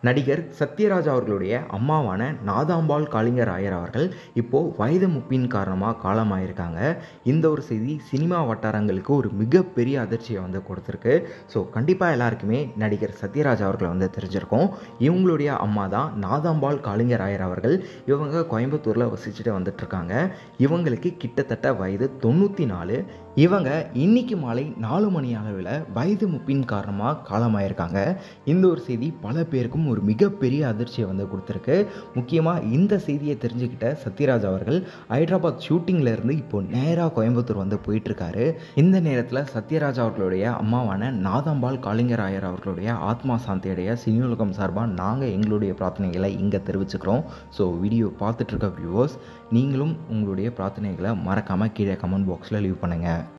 நடிகர் சத்யராஜ் அவர்களுடைய அம்மாவான நாதாம்பாள் காளிங்கராயர் அவர்கள் இப்போது வயது முப்பின் காரணமாக காலமாயிருக்காங்க இந்த ஒரு செய்தி சினிமா வட்டாரங்களுக்கு ஒரு மிகப்பெரிய அதிர்ச்சியை வந்து கொடுத்துருக்கு ஸோ கண்டிப்பாக எல்லாருக்குமே நடிகர் சத்யராஜ் அவர்களை வந்து தெரிஞ்சிருக்கும் இவங்களுடைய அம்மா தான் நாதாம்பாள் காளிங்கராயர் அவர்கள் இவங்க கோயம்புத்தூரில் வசிச்சுட்டு வந்துட்டுருக்காங்க இவங்களுக்கு கிட்டத்தட்ட வயது தொண்ணூற்றி நாலு இவங்க இன்னைக்கு மாலை நாலு மணி அளவில் வயது முப்பின் காரணமாக காலமாயிருக்காங்க இந்த ஒரு செய்தி பல பேருக்கும் ஒரு மிகப்பெரிய அதிர்ச்சியை வந்து கொடுத்துருக்கு முக்கியமாக இந்த செய்தியை தெரிஞ்சுக்கிட்ட சத்யராஜ் அவர்கள் ஹைதராபாத் ஷூட்டிங்கில் இருந்து இப்போ நேராக கோயம்புத்தூர் வந்து போயிட்டுருக்காரு இந்த நேரத்தில் சத்யராஜ் அவர்களுடைய அம்மாவான நாதாம்பாள் காளிங்கராயர் அவர்களுடைய ஆத்மா சாந்தியுடைய சினியுலகம் சார்பாக நாங்கள் எங்களுடைய பிரார்த்தனைகளை இங்கே தெரிவிச்சுக்கிறோம் ஸோ வீடியோ பார்த்துட்ருக்க வியூவர்ஸ் நீங்களும் உங்களுடைய பிரார்த்தனைகளை மறக்காமல் கீழே கமெண்ட் பாக்ஸில் லீவ் பண்ணுங்கள்